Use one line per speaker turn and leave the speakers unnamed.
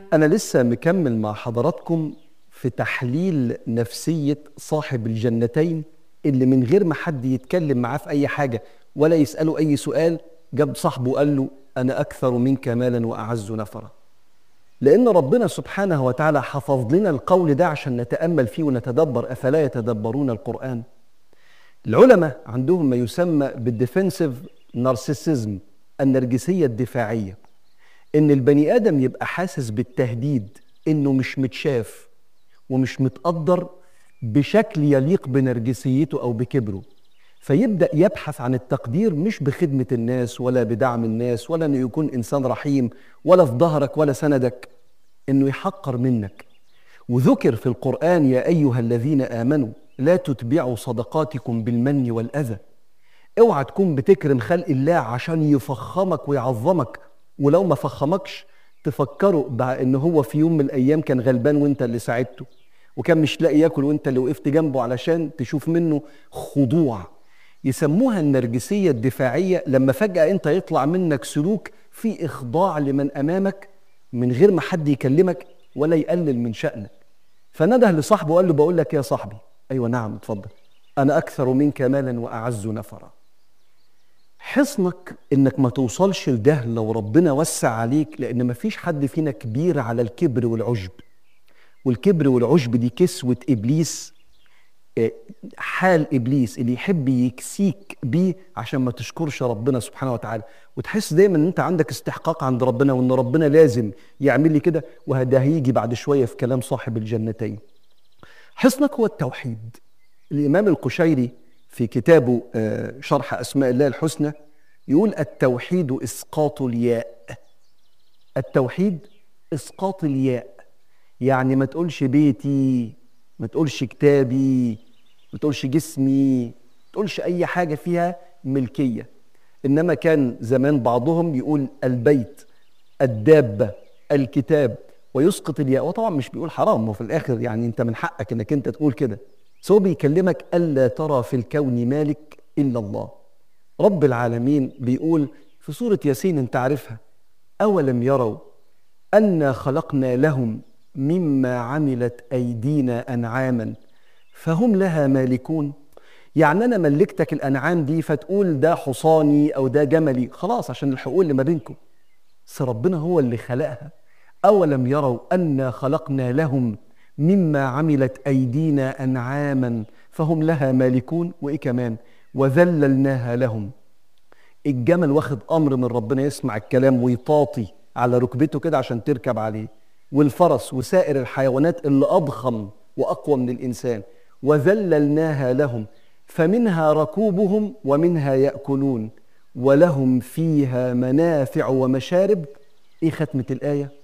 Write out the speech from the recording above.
أنا لسه مكمل مع حضراتكم في تحليل نفسية صاحب الجنتين اللي من غير ما حد يتكلم معاه في أي حاجة ولا يسأله أي سؤال جاب صاحبه قال له أنا أكثر منك مالا وأعز نفرا لأن ربنا سبحانه وتعالى حفظ لنا القول ده عشان نتأمل فيه ونتدبر أفلا يتدبرون القرآن العلماء عندهم ما يسمى بالديفنسيف نارسيسيزم النرجسية الدفاعية إن البني آدم يبقى حاسس بالتهديد إنه مش متشاف ومش متقدر بشكل يليق بنرجسيته أو بكبره فيبدأ يبحث عن التقدير مش بخدمة الناس ولا بدعم الناس ولا إنه يكون إنسان رحيم ولا في ظهرك ولا سندك إنه يحقر منك وذكر في القرآن يا أيها الذين آمنوا لا تتبعوا صدقاتكم بالمن والأذى اوعى تكون بتكرم خلق الله عشان يفخمك ويعظمك ولو ما فخمكش تفكروا بان هو في يوم من الايام كان غلبان وانت اللي ساعدته وكان مش لاقي ياكل وانت اللي وقفت جنبه علشان تشوف منه خضوع يسموها النرجسيه الدفاعيه لما فجاه انت يطلع منك سلوك في اخضاع لمن امامك من غير ما حد يكلمك ولا يقلل من شانك فنده لصاحبه وقال له بقول لك يا صاحبي ايوه نعم اتفضل انا اكثر منك مالا واعز نفرا حصنك انك ما توصلش لده لو ربنا وسع عليك لان ما فيش حد فينا كبير على الكبر والعجب والكبر والعجب دي كسوة ابليس آه، حال ابليس اللي يحب يكسيك بيه عشان ما تشكرش ربنا سبحانه وتعالى وتحس دايما ان انت عندك استحقاق عند ربنا وان ربنا لازم يعمل لي كده وده هيجي بعد شويه في كلام صاحب الجنتين حصنك هو التوحيد الامام القشيري في كتابه آه، شرح اسماء الله الحسنى يقول التوحيد اسقاط الياء التوحيد اسقاط الياء يعني ما تقولش بيتي ما تقولش كتابي ما تقولش جسمي ما تقولش اي حاجه فيها ملكيه انما كان زمان بعضهم يقول البيت الدابه الكتاب ويسقط الياء وطبعا مش بيقول حرام وفي الاخر يعني انت من حقك انك انت تقول كده بس هو بيكلمك الا ترى في الكون مالك الا الله رب العالمين بيقول في سوره ياسين انت عارفها اولم يروا انا خلقنا لهم مما عملت ايدينا انعاما فهم لها مالكون يعني انا ملكتك الانعام دي فتقول ده حصاني او ده جملي خلاص عشان الحقوق اللي ما بينكم بس ربنا هو اللي خلقها اولم يروا انا خلقنا لهم مما عملت ايدينا انعاما فهم لها مالكون وايه كمان وذللناها لهم الجمل واخد امر من ربنا يسمع الكلام ويطاطي على ركبته كده عشان تركب عليه والفرس وسائر الحيوانات اللي اضخم واقوى من الانسان وذللناها لهم فمنها ركوبهم ومنها ياكلون ولهم فيها منافع ومشارب ايه ختمه الايه